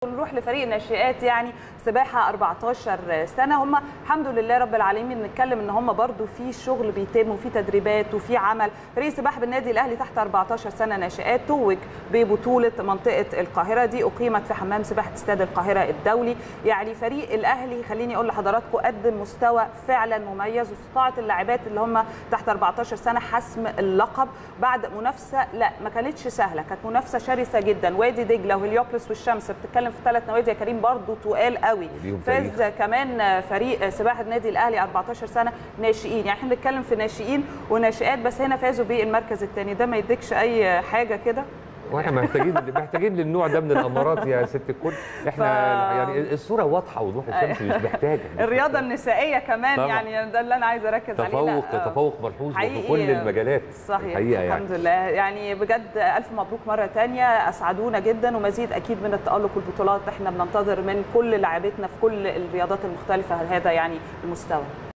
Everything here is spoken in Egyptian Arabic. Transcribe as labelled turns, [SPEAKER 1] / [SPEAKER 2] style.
[SPEAKER 1] ونروح لفريق الناشئات يعني سباحه 14 سنه هم الحمد لله رب العالمين نتكلم ان هم برضو في شغل بيتم وفي تدريبات وفي عمل فريق سباحه بالنادي الاهلي تحت 14 سنه ناشئات توج ببطوله منطقه القاهره دي اقيمت في حمام سباحه استاد القاهره الدولي يعني فريق الاهلي خليني اقول لحضراتكم قدم مستوى فعلا مميز واستطاعت اللاعبات اللي هم تحت 14 سنه حسم اللقب بعد منافسه لا ما كانتش سهله كانت منافسه شرسه جدا وادي دجله وهليوبلس والشمس بتتكلم في ثلاث نوادي يا كريم برضو تقال قوي
[SPEAKER 2] وليهم
[SPEAKER 1] فاز
[SPEAKER 2] تاريخ.
[SPEAKER 1] كمان فريق سباحه النادي الاهلي 14 سنه ناشئين يعني احنا بنتكلم في ناشئين وناشئات بس هنا فازوا بالمركز الثاني ده ما يديكش اي حاجه كده
[SPEAKER 2] واحنا محتاجين محتاجين للنوع ده من الامارات يا ست الكل احنا
[SPEAKER 1] ف-
[SPEAKER 2] يعني الصوره واضحه وضوح الشمس مش محتاجه
[SPEAKER 1] الرياضه النسائيه كمان
[SPEAKER 2] طبعا.
[SPEAKER 1] يعني ده اللي انا عايزه اركز عليه لا،
[SPEAKER 2] تفوق
[SPEAKER 1] آه،
[SPEAKER 2] تفوق ملحوظ في
[SPEAKER 1] حقيقي
[SPEAKER 2] كل المجالات
[SPEAKER 1] صحيح
[SPEAKER 2] الحقيقه يعني
[SPEAKER 1] الحمد لله يعني بجد الف مبروك مره تانية اسعدونا جدا ومزيد اكيد من التالق والبطولات احنا بننتظر من كل لاعبتنا في كل الرياضات المختلفه هذا يعني المستوى